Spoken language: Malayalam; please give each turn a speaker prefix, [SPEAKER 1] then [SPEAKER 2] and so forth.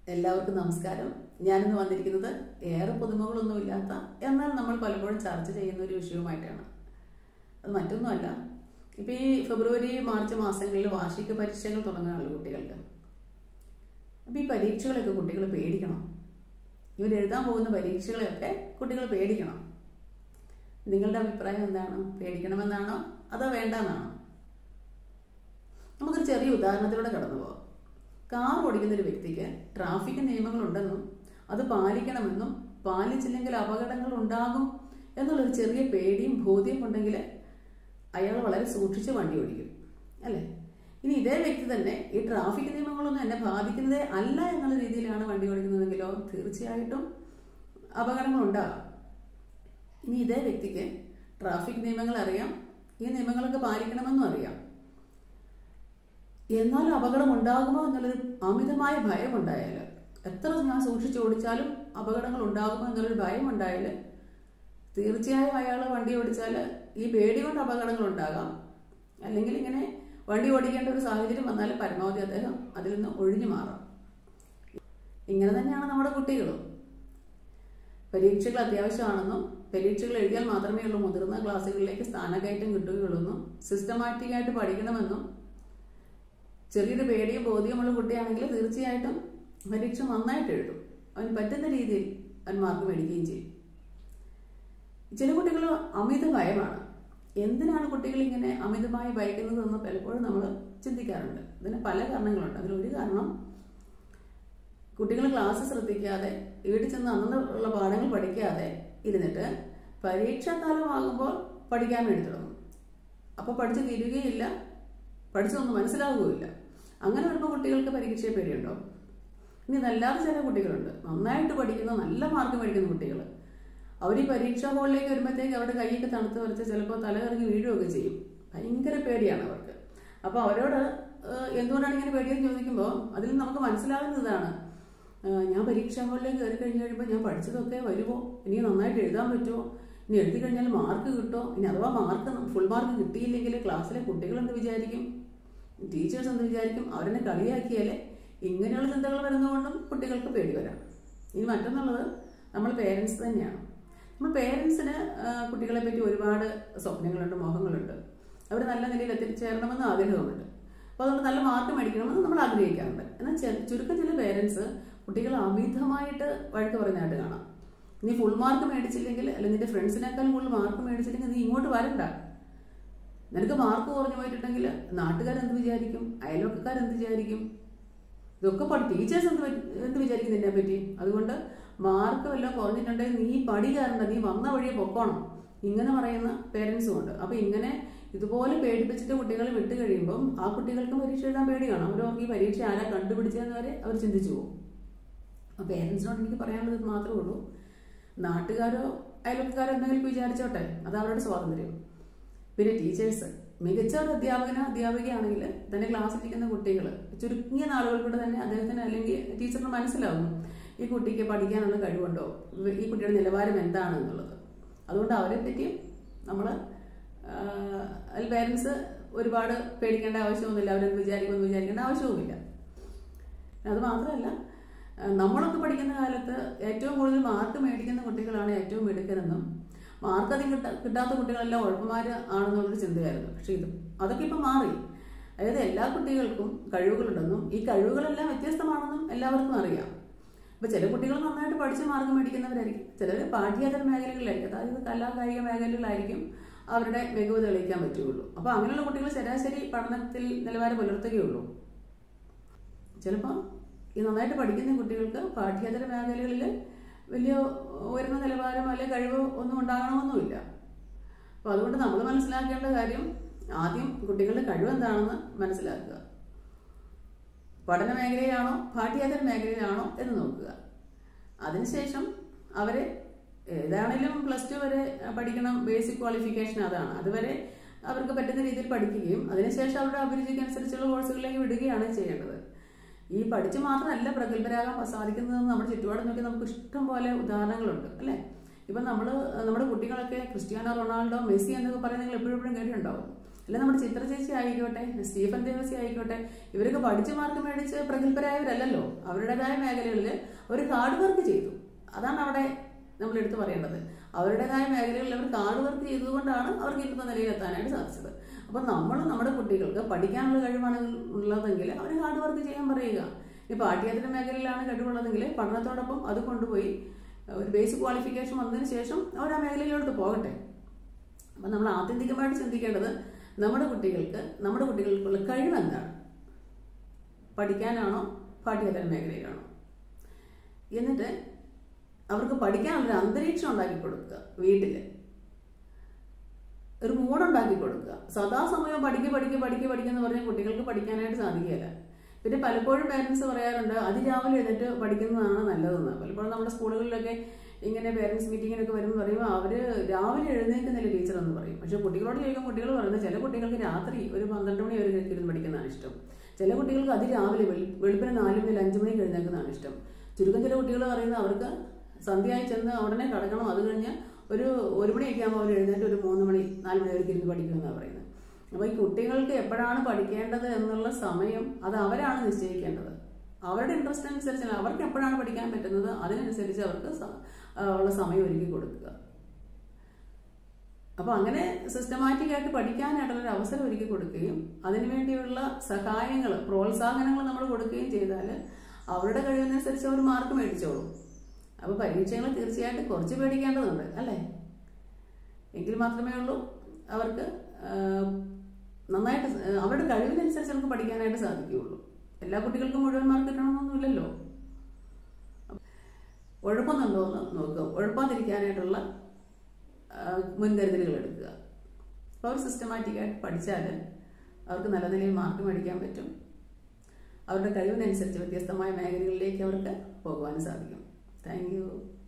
[SPEAKER 1] എല്ലാവർക്കും നമസ്കാരം ഞാനിന്ന് വന്നിരിക്കുന്നത് ഏറെ പുതുമകളൊന്നുമില്ലാത്ത എന്നാൽ നമ്മൾ പലപ്പോഴും ചർച്ച ചെയ്യുന്ന ഒരു വിഷയവുമായിട്ടാണ് അത് മറ്റൊന്നുമല്ല ഇപ്പം ഈ ഫെബ്രുവരി മാർച്ച് മാസങ്ങളിൽ വാർഷിക പരീക്ഷകൾ തുടങ്ങുകയാണല്ലോ കുട്ടികൾക്ക് അപ്പം ഈ പരീക്ഷകളൊക്കെ കുട്ടികൾ പേടിക്കണം ഇവർ എഴുതാൻ പോകുന്ന പരീക്ഷകളെയൊക്കെ കുട്ടികൾ പേടിക്കണം നിങ്ങളുടെ അഭിപ്രായം എന്താണ് പേടിക്കണമെന്നാണോ അതോ വേണ്ടെന്നാണോ നമുക്കൊരു ചെറിയ ഉദാഹരണത്തിലൂടെ കടന്നു പോകാം കാർ ഓടിക്കുന്ന ഒരു വ്യക്തിക്ക് ട്രാഫിക് നിയമങ്ങളുണ്ടെന്നും അത് പാലിക്കണമെന്നും പാലിച്ചില്ലെങ്കിൽ അപകടങ്ങൾ ഉണ്ടാകും എന്നുള്ളൊരു ചെറിയ പേടിയും ബോധ്യം ഉണ്ടെങ്കിൽ അയാൾ വളരെ സൂക്ഷിച്ച് വണ്ടി ഓടിക്കും അല്ലേ ഇനി ഇതേ വ്യക്തി തന്നെ ഈ ട്രാഫിക് നിയമങ്ങളൊന്നും എന്നെ ബാധിക്കുന്നതേ അല്ല എന്നുള്ള രീതിയിലാണ് വണ്ടി ഓടിക്കുന്നതെങ്കിലോ തീർച്ചയായിട്ടും അപകടങ്ങൾ ഉണ്ടാകാം ഇനി ഇതേ വ്യക്തിക്ക് ട്രാഫിക് നിയമങ്ങൾ അറിയാം ഈ നിയമങ്ങളൊക്കെ പാലിക്കണമെന്നും അറിയാം എന്നാലും അപകടം ഉണ്ടാകുമോ എന്നുള്ളൊരു അമിതമായ ഭയം ഉണ്ടായാൽ എത്ര ഞാൻ സൂക്ഷിച്ച് ഓടിച്ചാലും അപകടങ്ങൾ ഉണ്ടാകുമോ എന്നുള്ളൊരു ഭയം ഉണ്ടായാൽ തീർച്ചയായും അയാൾ വണ്ടി ഓടിച്ചാൽ ഈ പേടി കൊണ്ട് അപകടങ്ങൾ ഉണ്ടാകാം അല്ലെങ്കിൽ ഇങ്ങനെ വണ്ടി ഓടിക്കേണ്ട ഒരു സാഹചര്യം വന്നാൽ പരമാവധി അദ്ദേഹം അതിൽ നിന്ന് ഒഴിഞ്ഞു മാറാം ഇങ്ങനെ തന്നെയാണ് നമ്മുടെ കുട്ടികളും പരീക്ഷകൾ അത്യാവശ്യമാണെന്നും പരീക്ഷകൾ എഴുതിയാൽ മാത്രമേ ഉള്ളൂ മുതിർന്ന ക്ലാസ്സുകളിലേക്ക് സ്ഥാനക്കയറ്റം കിട്ടുകയുള്ളൂ എന്നും സിസ്റ്റമാറ്റിക്കായിട്ട് പഠിക്കണമെന്നും ചെറിയൊരു പേടിയും ബോധ്യമുള്ള കുട്ടിയാണെങ്കിൽ തീർച്ചയായിട്ടും പരീക്ഷ നന്നായിട്ട് എഴുതും അവന് പറ്റുന്ന രീതിയിൽ അവൻ മാർക്ക് മേടിക്കുകയും ചെയ്യും ചില കുട്ടികൾ അമിത ഭയമാണ് എന്തിനാണ് കുട്ടികൾ ഇങ്ങനെ അമിതമായി ഭയക്കുന്നതെന്ന് പലപ്പോഴും നമ്മൾ ചിന്തിക്കാറുണ്ട് ഇതിന് പല കാരണങ്ങളുണ്ട് അതിലൊരു കാരണം കുട്ടികൾ ക്ലാസ് ശ്രദ്ധിക്കാതെ വീട്ടിൽ ചെന്ന് അന്നുള്ള പാഠങ്ങൾ പഠിക്കാതെ ഇരുന്നിട്ട് പരീക്ഷാ കാലമാകുമ്പോൾ പഠിക്കാൻ വേണ്ടി തുടങ്ങും അപ്പോൾ പഠിച്ച് തീരുകയില്ല പഠിച്ചതൊന്നും മനസ്സിലാവുകയില്ല അങ്ങനെ വരുമ്പോൾ കുട്ടികൾക്ക് പരീക്ഷയെ പേടിയുണ്ടോ ഇനി ഇതല്ലാതെ ചില കുട്ടികളുണ്ട് നന്നായിട്ട് പഠിക്കുന്ന നല്ല മാർക്ക് മേടിക്കുന്ന കുട്ടികൾ അവർ ഈ പരീക്ഷാ ഹോളിലേക്ക് വരുമ്പോഴത്തേക്ക് അവരുടെ കൈയൊക്കെ തണുത്ത് വരച്ച് ചിലപ്പോൾ തലകറങ്ങി വീഴുകയൊക്കെ ചെയ്യും ഭയങ്കര പേടിയാണ് അവർക്ക് അപ്പോൾ അവരോട് എന്തുകൊണ്ടാണ് ഇങ്ങനെ പേടിയെന്ന് ചോദിക്കുമ്പോൾ അതിൽ നമുക്ക് മനസ്സിലാകുന്നതാണ് ഞാൻ പരീക്ഷാ ഹോളിലേക്ക് കയറി കഴിഞ്ഞ് കഴിയുമ്പോൾ ഞാൻ പഠിച്ചതൊക്കെ വരുമോ ഇനി നന്നായിട്ട് എഴുതാൻ പറ്റുമോ ഇനി എഴുതി കഴിഞ്ഞാൽ മാർക്ക് കിട്ടുമോ ഇനി അഥവാ മാർക്ക് ഫുൾ മാർക്ക് കിട്ടിയില്ലെങ്കിൽ ക്ലാസ്സിലെ കുട്ടികൾ എന്ത് വിചാരിക്കും ടീച്ചേഴ്സ് എന്ത് വിചാരിക്കും അവരെന്നെ കളിയാക്കിയാലേ ഇങ്ങനെയുള്ള ചിന്തകൾ വരുന്നതുകൊണ്ടും കുട്ടികൾക്ക് പേടി വരാം ഇനി മറ്റൊന്നുള്ളത് നമ്മൾ പേരൻസ് തന്നെയാണ് നമ്മൾ പേരൻസിന് കുട്ടികളെ പറ്റി ഒരുപാട് സ്വപ്നങ്ങളുണ്ട് മോഹങ്ങളുണ്ട് അവർ നല്ല നിലയിൽ എത്തിച്ചേരണമെന്ന് ആഗ്രഹമുണ്ട് അപ്പോൾ അതുകൊണ്ട് നല്ല മാർക്ക് മേടിക്കണമെന്ന് നമ്മൾ ആഗ്രഹിക്കാറുണ്ട് എന്നാൽ ചുരുക്കം ചില പേരൻസ് കുട്ടികൾ അമിതമായിട്ട് വഴക്ക് പറയുന്നതായിട്ട് കാണാം നീ ഫുൾ മാർക്ക് മേടിച്ചില്ലെങ്കിൽ അല്ലെങ്കിൽ നിന്റെ ഫ്രണ്ട്സിനേക്കാളും കൂടുതൽ മാർക്ക് മേടിച്ചില്ലെങ്കിൽ നീ ഇങ്ങോട്ട് വരണ്ട നിനക്ക് മാർക്ക് കുറഞ്ഞു പോയിട്ടുണ്ടെങ്കിൽ നാട്ടുകാരെന്ത് വിചാരിക്കും അയൽവക്കക്കാരെന്ത് വിചാരിക്കും ഇതൊക്കെ പഠി ടീച്ചേഴ്സ് എന്ത് എന്ത് വിചാരിക്കും നിന്നെ പറ്റി അതുകൊണ്ട് മാർക്ക് വല്ലതും കുറഞ്ഞിട്ടുണ്ടെങ്കിൽ നീ പടി കയറണ്ട നീ വന്ന വഴിയെ പൊക്കോണം ഇങ്ങനെ പറയുന്ന പേരൻസും ഉണ്ട് അപ്പൊ ഇങ്ങനെ ഇതുപോലെ പേടിപ്പിച്ചിട്ട് കുട്ടികളെ വിട്ട് കഴിയുമ്പം ആ കുട്ടികൾക്ക് പരീക്ഷ എഴുതാൻ പേടിയാണ് അവരവർക്ക് ഈ പരീക്ഷ ആരാ കണ്ടുപിടിച്ചതെന്ന് വരെ അവർ ചിന്തിച്ചു പോകും അപ്പോൾ പേരൻസിനോട് എനിക്ക് പറയാനുള്ളത് മാത്രമേ ഉള്ളൂ നാട്ടുകാരോ അയൽവക്കാരോ എന്തെങ്കിലും വിചാരിച്ചോട്ടെ അത് അവരുടെ സ്വാതന്ത്ര്യം പിന്നെ ടീച്ചേഴ്സ് മികച്ച ഒരു അധ്യാപകനോ അധ്യാപികയാണെങ്കിൽ തന്നെ ക്ലാസ്സിലിരിക്കുന്ന കുട്ടികൾ ചുരുങ്ങിയ നാളുകൾ കൊണ്ട് തന്നെ അദ്ദേഹത്തിന് അല്ലെങ്കിൽ ടീച്ചറിന് മനസ്സിലാവും ഈ കുട്ടിക്ക് പഠിക്കാനുള്ള കഴിവുണ്ടോ ഈ കുട്ടിയുടെ നിലവാരം എന്താണ് എന്നുള്ളത് അതുകൊണ്ട് അവരെ പറ്റിയും നമ്മൾ അതിൽ പേരൻസ് ഒരുപാട് പേടിക്കേണ്ട ആവശ്യമൊന്നുമില്ല അവരെന്ത് വിചാരിക്കുമെന്ന് വിചാരിക്കേണ്ട ആവശ്യവുമില്ല അത് മാത്രമല്ല നമ്മളൊക്കെ പഠിക്കുന്ന കാലത്ത് ഏറ്റവും കൂടുതൽ മാർക്ക് മേടിക്കുന്ന കുട്ടികളാണ് ഏറ്റവും മിടുക്കരെന്നും മാർക്ക് അധികം കിട്ടാ കിട്ടാത്ത കുട്ടികളെല്ലാം ഉഴപ്പന്മാർ ആണെന്നുള്ളൊരു ചിന്തയായിരുന്നു പക്ഷെ ഇത് അതൊക്കെ ഇപ്പം മാറി അതായത് എല്ലാ കുട്ടികൾക്കും കഴിവുകളുണ്ടെന്നും ഈ കഴിവുകളെല്ലാം വ്യത്യസ്തമാണെന്നും എല്ലാവർക്കും അറിയാം ഇപ്പൊ ചില കുട്ടികൾ നന്നായിട്ട് പഠിച്ച് മാർക്ക് മേടിക്കുന്നവരായിരിക്കും ചിലർ പാഠ്യേതര മേഖലകളിലായിരിക്കും അതായത് കലാ കായിക മേഖലകളിലായിരിക്കും അവരുടെ മികവ് തെളിയിക്കാൻ പറ്റുകയുള്ളൂ അപ്പൊ അങ്ങനെയുള്ള കുട്ടികൾ ശരാശരി പഠനത്തിൽ നിലവാരം പുലർത്തുകയുള്ളൂ ചിലപ്പോൾ ഈ നന്നായിട്ട് പഠിക്കുന്ന കുട്ടികൾക്ക് പാഠ്യേതര മേഖലകളിൽ വലിയ ഉയർന്ന നിലവാരം അല്ലെങ്കിൽ കഴിവ് ഒന്നും ഉണ്ടാകണമെന്നുമില്ല അപ്പോൾ അതുകൊണ്ട് നമ്മൾ മനസ്സിലാക്കേണ്ട കാര്യം ആദ്യം കുട്ടികളുടെ കഴിവ് എന്താണെന്ന് മനസ്സിലാക്കുക പഠന മേഖലയിലാണോ പാഠ്യേതര മേഖലയിലാണോ എന്ന് നോക്കുക അതിനുശേഷം അവരെ ഏതാണെങ്കിലും പ്ലസ് ടു വരെ പഠിക്കണം ബേസിക് ക്വാളിഫിക്കേഷൻ അതാണ് അതുവരെ അവർക്ക് പറ്റുന്ന രീതിയിൽ പഠിക്കുകയും അതിനുശേഷം അവരുടെ അഭിരുചിക്കനുസരിച്ചുള്ള കോഴ്സുകളിലേക്ക് വിടുകയാണ് ചെയ്യേണ്ടത് ഈ പഠിച്ച് മാത്രമല്ല പ്രഗത്ഭരാകാൻ സാധിക്കുന്നതെന്ന് നമ്മുടെ ചുറ്റുപാട് നോക്കി നമുക്ക് ഇഷ്ടം പോലെ ഉദാഹരണങ്ങളുണ്ട് അല്ലേ ഇപ്പം നമ്മൾ നമ്മുടെ കുട്ടികളൊക്കെ ക്രിസ്ത്യാനോ റൊണാൾഡോ മെസ്സി എന്നൊക്കെ പറയുന്നത് നിങ്ങൾ എപ്പോഴും എപ്പോഴും കേട്ടിട്ടുണ്ടാവും അല്ല നമ്മുടെ ചിത്ര ചേച്ചി ആയിക്കോട്ടെ സ്റ്റീഫൻ ദേവസി ആയിക്കോട്ടെ ഇവരൊക്കെ പഠിച്ച് മാർക്ക് മേടിച്ച് പ്രഗത്ഭരായവരല്ലല്ലോ അവരുടേതായ മേഖലകളിൽ അവർ ഹാർഡ് വർക്ക് ചെയ്തു അതാണ് അവിടെ നമ്മൾ എടുത്തു പറയേണ്ടത് അവരുടേതായ മേഖലകളിൽ അവർ ഹാർഡ് വർക്ക് ചെയ്തതുകൊണ്ടാണ് അവർക്ക് ഇന്നത്തെ നിലയിലെത്താനായിട്ട് സാധിച്ചത് അപ്പം നമ്മൾ നമ്മുടെ കുട്ടികൾക്ക് പഠിക്കാനുള്ള കഴിവാണ് ഉള്ളതെങ്കിൽ അവർ ഹാർഡ് വർക്ക് ചെയ്യാൻ പറയുക ഇനി പാഠ്യേതര മേഖലയിലാണ് കഴിവുള്ളതെങ്കിൽ പഠനത്തോടൊപ്പം അത് കൊണ്ടുപോയി ഒരു ബേസിക് ക്വാളിഫിക്കേഷൻ വന്നതിന് ശേഷം അവർ ആ മേഖലയിലോട്ട് പോകട്ടെ അപ്പം നമ്മൾ ആത്യന്തികമായിട്ട് ചിന്തിക്കേണ്ടത് നമ്മുടെ കുട്ടികൾക്ക് നമ്മുടെ കുട്ടികൾക്കുള്ള കഴിവ് എന്താണ് പഠിക്കാനാണോ പാഠ്യേതര മേഖലയിലാണോ എന്നിട്ട് അവർക്ക് പഠിക്കാനുള്ളൊരു അന്തരീക്ഷം ഉണ്ടാക്കി കൊടുക്കുക വീട്ടിൽ ഒരു മൂടുണ്ടാക്കി കൊടുക്കുക സദാസമയം പഠിക്കുക പഠിക്കുക പഠിക്കുക പഠിക്കുക പറഞ്ഞാൽ കുട്ടികൾക്ക് പഠിക്കാനായിട്ട് സാധിക്കുകയില്ല പിന്നെ പലപ്പോഴും പേരൻസ് പറയാറുണ്ട് അതിരാവിലെ എഴുന്നേറ്റ് പഠിക്കുന്നതാണ് നല്ലതെന്ന് പലപ്പോഴും നമ്മുടെ സ്കൂളുകളിലൊക്കെ ഇങ്ങനെ പേരൻസ് മീറ്റിങ്ങിനൊക്കെ വരുമ്പോൾ പറയുമ്പോൾ അവർ രാവിലെ എഴുന്നേൽക്കുന്നില്ല ടീച്ചർ എന്ന് പറയും പക്ഷേ കുട്ടികളോട് ചോദിക്കും കുട്ടികൾ പറയുന്നത് ചില കുട്ടികൾക്ക് രാത്രി ഒരു പന്ത്രണ്ട് മണി വരെ ഇരുന്ന് പഠിക്കുന്നതാണ് ഇഷ്ടം ചില കുട്ടികൾക്ക് അതിരാവിലെ വെളു വെളുപ്പിന് നാല് മണി അഞ്ച് മണിക്ക് എഴുന്നേൽക്കുന്നതാണ് ഇഷ്ടം ചുരുക്കം ചില കുട്ടികൾ പറയുന്നത് അവർക്ക് സന്ധ്യയായി ചെന്ന് ഉടനെ കിടക്കണം അത് കഴിഞ്ഞ് ഒരു ഒരു മണിയൊക്കെ ആകുമ്പോൾ അവർ എഴുന്നേറ്റ് ഒരു മൂന്ന് മണി നാല് മണി വരെ ഇരുന്ന് പഠിക്കുമെന്നാണ് പറയുന്നത് അപ്പോൾ ഈ കുട്ടികൾക്ക് എപ്പോഴാണ് പഠിക്കേണ്ടത് എന്നുള്ള സമയം അത് അവരാണ് നിശ്ചയിക്കേണ്ടത് അവരുടെ ഇൻട്രസ്റ്റ് അനുസരിച്ച് അവർക്ക് എപ്പോഴാണ് പഠിക്കാൻ പറ്റുന്നത് അതിനനുസരിച്ച് അവർക്ക് ഉള്ള സമയം ഒരുക്കി കൊടുക്കുക അപ്പോൾ അങ്ങനെ സിസ്റ്റമാറ്റിക് ആയിട്ട് പഠിക്കാനായിട്ടുള്ള ഒരു അവസരം ഒരുക്കി കൊടുക്കുകയും അതിനുവേണ്ടിയുള്ള സഹായങ്ങൾ പ്രോത്സാഹനങ്ങൾ നമ്മൾ കൊടുക്കുകയും ചെയ്താൽ അവരുടെ കഴിവിനനുസരിച്ച് അവർ മാർക്ക് മേടിച്ചോളും അപ്പോൾ പരീക്ഷകൾ തീർച്ചയായിട്ടും കുറച്ച് പേടിക്കേണ്ടതുണ്ട് അല്ലേ എങ്കിൽ മാത്രമേ ഉള്ളൂ അവർക്ക് നന്നായിട്ട് അവരുടെ കഴിവിനനുസരിച്ച് നമുക്ക് പഠിക്കാനായിട്ട് സാധിക്കുകയുള്ളൂ എല്ലാ കുട്ടികൾക്കും മുഴുവൻ മാർക്ക് കിട്ടണമെന്നൊന്നുമില്ലല്ലോ ഉഴപ്പുന്നുണ്ടോ എന്ന് നോക്കുക ഉഴപ്പാതിരിക്കാനായിട്ടുള്ള മുൻകരുതലുകൾ എടുക്കുക അപ്പോൾ അവർ സിസ്റ്റമാറ്റിക്കായിട്ട് പഠിച്ചാൽ അവർക്ക് നല്ല നിലയിൽ മാർക്ക് മേടിക്കാൻ പറ്റും അവരുടെ കഴിവിനനുസരിച്ച് വ്യത്യസ്തമായ മേഖലകളിലേക്ക് അവർക്ക് പോകുവാൻ സാധിക്കും താങ്ക്